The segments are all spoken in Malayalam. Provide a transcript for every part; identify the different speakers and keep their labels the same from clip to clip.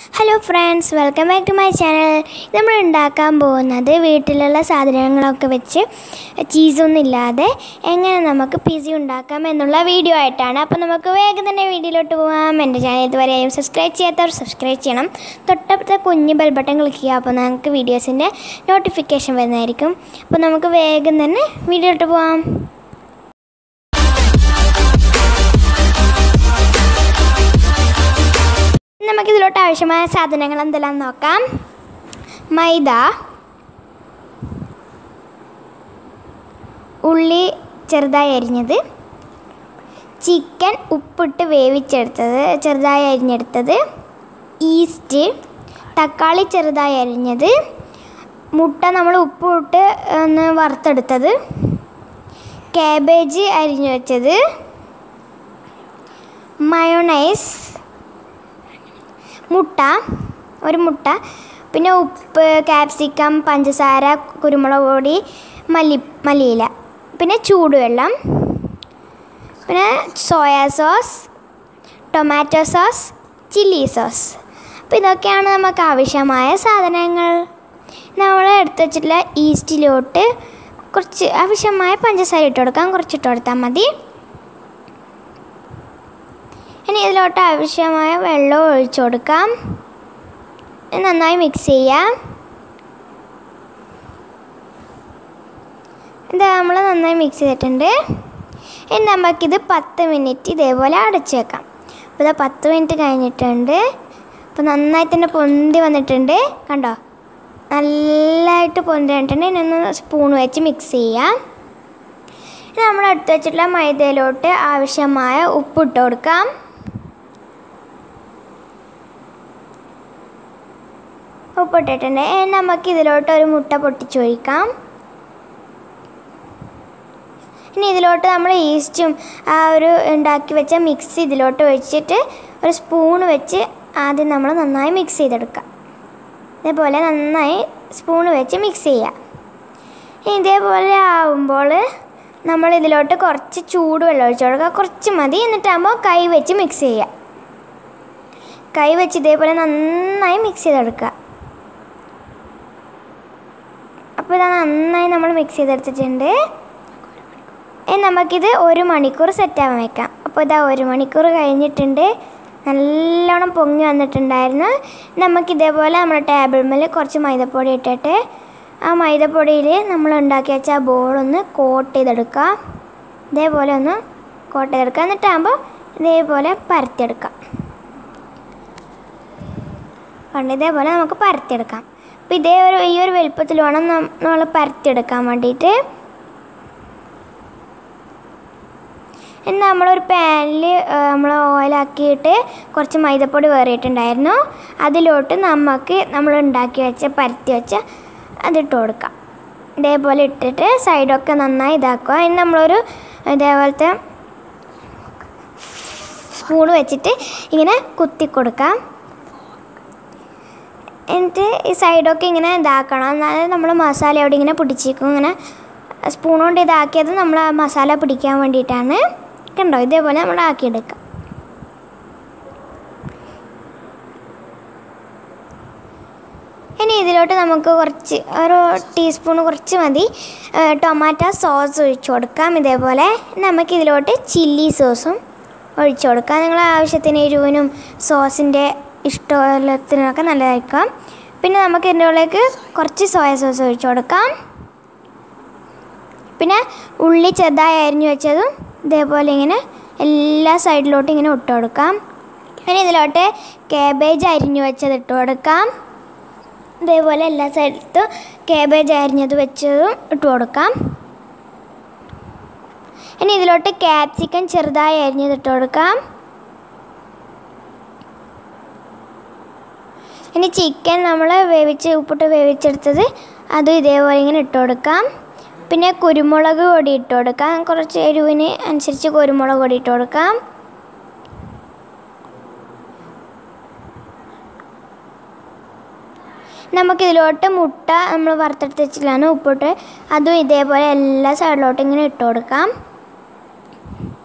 Speaker 1: hello friends welcome back to my channel നമ്മൾ ഉണ്ടാക്കാൻ പോകുന്നത് വീട്ടിലുള്ള സാധനങ്ങളൊക്കെ വെച്ച് ചീസൊന്നും ഇല്ലാതെ എങ്ങനെ നമുക്ക് പിസി ഉണ്ടാക്കാം എന്നുള്ള വീഡിയോ ആയിട്ടാണ് അപ്പോൾ നമുക്ക് വേഗം തന്നെ വീഡിയോയിലോട്ട് പോകാം എൻ്റെ ചാനൽ ഇതുവരെയും സബ്സ്ക്രൈബ് ചെയ്യാത്തവർ സബ്സ്ക്രൈബ് ചെയ്യണം തൊട്ടപ്പുറത്തെ കുഞ്ഞ് ബെൽ ബട്ടൺ ക്ലിക്ക് ചെയ്യുക അപ്പോൾ നമുക്ക് വീഡിയോസിൻ്റെ നോട്ടിഫിക്കേഷൻ വരുന്നതായിരിക്കും അപ്പോൾ നമുക്ക് വേഗം തന്നെ വീഡിയോയിലോട്ട് പോകാം നമുക്കിതിലോട്ട് ആവശ്യമായ സാധനങ്ങൾ എന്തെല്ലാം നോക്കാം മൈദ ഉള്ളി ചെറുതായി അരിഞ്ഞത് ചിക്കൻ ഉപ്പിട്ട് വേവിച്ചെടുത്തത് ചെറുതായി അരിഞ്ഞെടുത്തത് ഈസ്റ്റ് തക്കാളി ചെറുതായി അരിഞ്ഞത് മുട്ട നമ്മൾ ഉപ്പിട്ട് ഒന്ന് വറുത്തെടുത്തത് കാബേജ് അരിഞ്ഞു വെച്ചത് മയോണൈസ് മുട്ട ഒരു മുട്ട പിന്നെ ഉപ്പ് ക്യാപ്സിക്കം പഞ്ചസാര കുരുമുളക് പൊടി മല്ലി മല്ലിയില പിന്നെ ചൂടുവെള്ളം പിന്നെ soya sauce tomato sauce chilli sauce അപ്പോൾ ഇതൊക്കെയാണ് നമുക്ക് ആവശ്യമായ സാധനങ്ങൾ നമ്മൾ എടുത്ത് വെച്ചിട്ടുള്ള ഈസ്റ്റിലോട്ട് കുറച്ച് ആവശ്യമായ പഞ്ചസാര ഇട്ട് കൊടുക്കാം കുറച്ച് ഇട്ട് കൊടുത്താൽ മതി ഇനി ഇതിലോട്ട് ആവശ്യമായ വെള്ളം ഒഴിച്ചു കൊടുക്കാം നന്നായി മിക്സ് ചെയ്യാം ഇത് നമ്മൾ നന്നായി മിക്സ് ചെയ്തിട്ടുണ്ട് ഇനി നമുക്കിത് പത്ത് മിനിറ്റ് ഇതേപോലെ അടച്ചു വെക്കാം അപ്പോൾ ഇത് പത്ത് മിനിറ്റ് കഴിഞ്ഞിട്ടുണ്ട് അപ്പോൾ നന്നായി തന്നെ പൊന്തി വന്നിട്ടുണ്ട് കണ്ടോ നല്ലതായിട്ട് പൊന്തി വന്നിട്ടുണ്ട് ഇനി ഒന്ന് സ്പൂൺ വെച്ച് മിക്സ് ചെയ്യാം ഇനി നമ്മൾ എടുത്ത് വെച്ചിട്ടുള്ള മൈദയിലോട്ട് ആവശ്യമായ ഉപ്പിട്ട് കൊടുക്കാം ഉപ്പിട്ടിട്ടുണ്ട് ഇനി നമുക്ക് ഇതിലോട്ട് ഒരു മുട്ട പൊട്ടിച്ചൊഴിക്കാം ഇനി ഇതിലോട്ട് നമ്മൾ ഈസ്റ്റും ആ ഒരു ഉണ്ടാക്കി വെച്ച മിക്സ് ഇതിലോട്ട് ഒഴിച്ചിട്ട് ഒരു സ്പൂൺ വെച്ച് ആദ്യം നമ്മൾ നന്നായി മിക്സ് ചെയ്തെടുക്കാം ഇതേപോലെ നന്നായി സ്പൂൺ വെച്ച് മിക്സ് ചെയ്യാം ഇനി ഇതേപോലെ ആവുമ്പോൾ നമ്മൾ ഇതിലോട്ട് കുറച്ച് ചൂടുവെള്ളം ഒഴിച്ചു കൊടുക്കുക കുറച്ച് മതി എന്നിട്ടാകുമ്പോൾ കൈ വെച്ച് മിക്സ് ചെയ്യുക കൈ വെച്ച് ഇതേപോലെ നന്നായി മിക്സ് ചെയ്തെടുക്കുക അപ്പോൾ ഇതാ നന്നായി നമ്മൾ മിക്സ് ചെയ്തെടുത്തിട്ടുണ്ട് ഇനി നമുക്കിത് ഒരു മണിക്കൂർ സെറ്റാവാൻ വെക്കാം അപ്പോൾ ഇതാ ഒരു മണിക്കൂർ കഴിഞ്ഞിട്ടുണ്ട് നല്ലോണം പൊങ്ങി വന്നിട്ടുണ്ടായിരുന്നു നമുക്ക് ഇതേപോലെ നമ്മുടെ ടേബിൾ മേൽ കുറച്ച് മൈദപ്പൊടി ഇട്ടിട്ട് ആ മൈദപ്പൊടിയിൽ നമ്മൾ ഉണ്ടാക്കി വെച്ച ആ ബോളൊന്ന് കോട്ട് ചെയ്തെടുക്കുക ഇതേപോലെ ഒന്ന് കോട്ട് ചെയ്തെടുക്കുക എന്നിട്ടാകുമ്പോൾ ഇതേപോലെ പരത്തിയെടുക്കാം കണ്ട് ഇതേപോലെ നമുക്ക് പരത്തിയെടുക്കാം അപ്പോൾ ഇതേ ഒരു ഈ ഒരു വലുപ്പത്തിൽ വേണം നമ്മൾ പരത്തിയെടുക്കാൻ വേണ്ടിയിട്ട് ഇനി നമ്മളൊരു പാനിൽ നമ്മൾ ഓയിലാക്കിയിട്ട് കുറച്ച് മൈദപ്പൊടി വേറിയിട്ടുണ്ടായിരുന്നു അതിലോട്ട് നമുക്ക് നമ്മൾ ഉണ്ടാക്കി വെച്ച പരത്തി വെച്ച അതിട്ട് കൊടുക്കാം ഇതേപോലെ ഇട്ടിട്ട് സൈഡൊക്കെ നന്നായി ഇതാക്കുക ഇനി നമ്മളൊരു ഇതേപോലത്തെ സ്പൂൺ വെച്ചിട്ട് ഇങ്ങനെ കുത്തി കൊടുക്കാം എന്നിട്ട് ഈ സൈഡൊക്കെ ഇങ്ങനെ ഇതാക്കണം എന്നാലും നമ്മൾ മസാല അവിടെ ഇങ്ങനെ പിടിച്ചിരിക്കും ഇങ്ങനെ സ്പൂൺ കൊണ്ട് ഇതാക്കിയത് നമ്മൾ ആ മസാല പിടിക്കാൻ വേണ്ടിയിട്ടാണ് കണ്ടോ ഇതേപോലെ നമ്മൾ ആക്കിയെടുക്കാം ഇനി ഇതിലോട്ട് നമുക്ക് കുറച്ച് ഒരു ടീസ്പൂൺ കുറച്ച് മതി ടൊമാറ്റോ സോസ് ഒഴിച്ചു കൊടുക്കാം ഇതേപോലെ നമുക്ക് ഇതിലോട്ട് ചില്ലി സോസും ഒഴിച്ചു കൊടുക്കാം നിങ്ങളെ ആവശ്യത്തിന് എരിവിനും സോസിൻ്റെ ഇഷ്ടത്തിനൊക്കെ നല്ലതായിരിക്കാം പിന്നെ നമുക്ക് ഇതിൻ്റെ ഉള്ളിലേക്ക് കുറച്ച് സോയ സോസ് ഒഴിച്ചു കൊടുക്കാം പിന്നെ ഉള്ളി ചെറുതായി അരിഞ്ഞു വെച്ചതും ഇതേപോലെ ഇങ്ങനെ എല്ലാ സൈഡിലോട്ടും ഇങ്ങനെ ഇട്ട് കൊടുക്കാം പിന്നെ ഇതിലോട്ട് കാബേജ് അരിഞ്ഞു വെച്ചത് ഇട്ട് കൊടുക്കാം ഇതേപോലെ എല്ലാ സൈഡിലത്തും കാബേജ് അരിഞ്ഞത് വെച്ചതും ഇട്ട് കൊടുക്കാം ഇനി ഇതിലോട്ട് ക്യാപ്സിക്കം ചെറുതായി അരിഞ്ഞത് ഇട്ട് കൊടുക്കാം ഇനി ചിക്കൻ നമ്മൾ വേവിച്ച് ഉപ്പിട്ട് വേവിച്ചെടുത്തത് അതും ഇതേപോലെ ഇങ്ങനെ ഇട്ട് കൊടുക്കാം പിന്നെ കുരുമുളക് പൊടി ഇട്ട് കൊടുക്കാം കുറച്ച് എരിവിന് അനുസരിച്ച് കുരുമുളക് പൊടി ഇട്ട് കൊടുക്കാം നമുക്കിതിലോട്ട് മുട്ട നമ്മൾ വറുത്തെടുത്ത് വെച്ചിട്ടാണ് ഉപ്പിട്ട് അതും ഇതേപോലെ എല്ലാ സൈഡിലോട്ടും ഇങ്ങനെ ഇട്ട് കൊടുക്കാം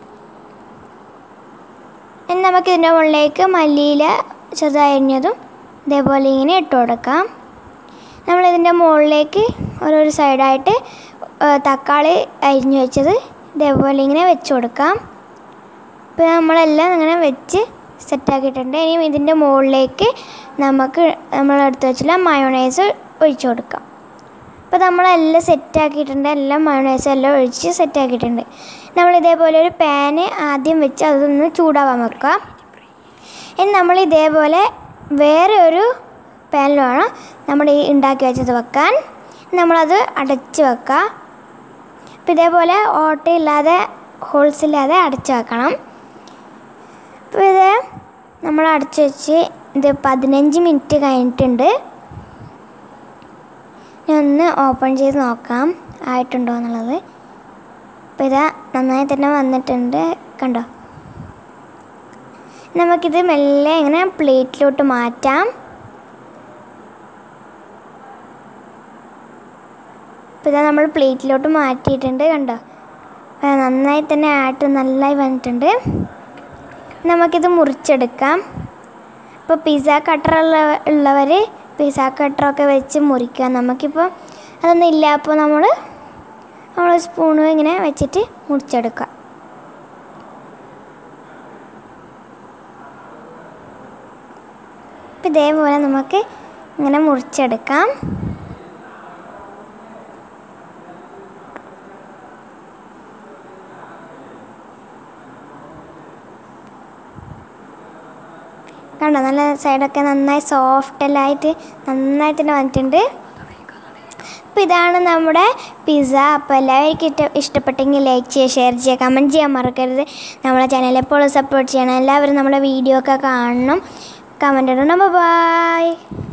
Speaker 1: ഇനി നമുക്ക് ഇതിൻ്റെ മുകളിലേക്ക് മല്ലിയില ചെറുതായി അരിഞ്ഞതും ഇതേപോലെ ഇങ്ങനെ ഇട്ട് കൊടുക്കാം നമ്മളിതിൻ്റെ മുകളിലേക്ക് ഓരോരോ സൈഡായിട്ട് ഏഹ്, തക്കാളി അരിഞ്ഞു വെച്ചത് ഇതേപോലെ ഇങ്ങനെ വെച്ച് കൊടുക്കാം ഇപ്പോൾ നമ്മളെല്ലാം ഇങ്ങനെ വെച്ച് സെറ്റാക്കിയിട്ടുണ്ട് ഇനി ഇതിൻ്റെ മുകളിലേക്ക് നമുക്ക് നമ്മൾ എടുത്ത് വെച്ചുള്ള മയോണൈസ് ഒഴിച്ചു കൊടുക്കാം അപ്പോൾ നമ്മളെല്ലാം സെറ്റാക്കിയിട്ടുണ്ട് എല്ലാം മയോണൈസ് എല്ലാം ഒഴിച്ച് സെറ്റാക്കിയിട്ടുണ്ട് നമ്മൾ ഇതേപോലെ ഒരു പാന് ആദ്യം വെച്ച് അതൊന്ന് ചൂടാവാൻ വെക്കുക ഇനി നമ്മൾ ഇതേപോലെ വേറെ ഒരു പാനിൽ വേണം നമ്മൾ ഈ ഉണ്ടാക്കി വെച്ചത് വെക്കാൻ നമ്മളത് അടച്ച് വെക്കുക അപ്പോൾ ഇതേപോലെ ഓട്ടയില്ലാതെ ഹോൾസ് ഇല്ലാതെ അടച്ച് വെക്കണം അപ്പോൾ ഇത് നമ്മൾ അടച്ച് വെച്ച് ഇത് പതിനഞ്ച് മിനിറ്റ് കഴിഞ്ഞിട്ടുണ്ട് ഇനി ഒന്ന് ഓപ്പൺ ചെയ്ത് നോക്കാം ആയിട്ടുണ്ടോ എന്നുള്ളത് അപ്പോൾ ഇതാ നന്നായി തന്നെ വന്നിട്ടുണ്ട് കണ്ടോ നമുക്കിത് മെല്ലെ ഇങ്ങനെ പ്ലേറ്റിലോട്ട് മാറ്റാം ഇപ്പോൾ ഇതാ നമ്മൾ പ്ലേറ്റിലോട്ട് മാറ്റിയിട്ടുണ്ട് കണ്ടോ അപ്പോൾ നന്നായി തന്നെ ആയിട്ട് നന്നായി വന്നിട്ടുണ്ട് നമുക്കിത് മുറിച്ചെടുക്കാം ഇപ്പോൾ പിസ്സ കട്ടർ ഉള്ള ഉള്ളവർ പിസ്സ കട്ടറൊക്കെ വെച്ച് മുറിക്കുക നമുക്കിപ്പോൾ അതൊന്നും ഇല്ല അപ്പോൾ നമ്മൾ നമ്മൾ സ്പൂണ് ഇങ്ങനെ വെച്ചിട്ട് മുറിച്ചെടുക്കുക അപ്പം ഇതേപോലെ നമുക്ക് ഇങ്ങനെ മുറിച്ചെടുക്കാം കണ്ടോ നല്ല സൈഡൊക്കെ നന്നായി സോഫ്റ്റ് എല്ലാം ആയിട്ട് നന്നായിട്ട് തന്നെ വന്നിട്ടുണ്ട് അപ്പോൾ ഇതാണ് നമ്മുടെ പിസ്സ അപ്പോൾ എല്ലാവർക്കും ഇഷ്ട ഇഷ്ടപ്പെട്ടെങ്കിൽ ലൈക്ക് ചെയ്യുക ഷെയർ ചെയ്യുക കമൻറ്റ് ചെയ്യാൻ മറക്കരുത് നമ്മളെ ചാനൽ എപ്പോഴും സപ്പോർട്ട് ചെയ്യണം എല്ലാവരും നമ്മുടെ വീഡിയോ ഒക്കെ കാണണം കമൻറ്റ് ഇടണം ബൈ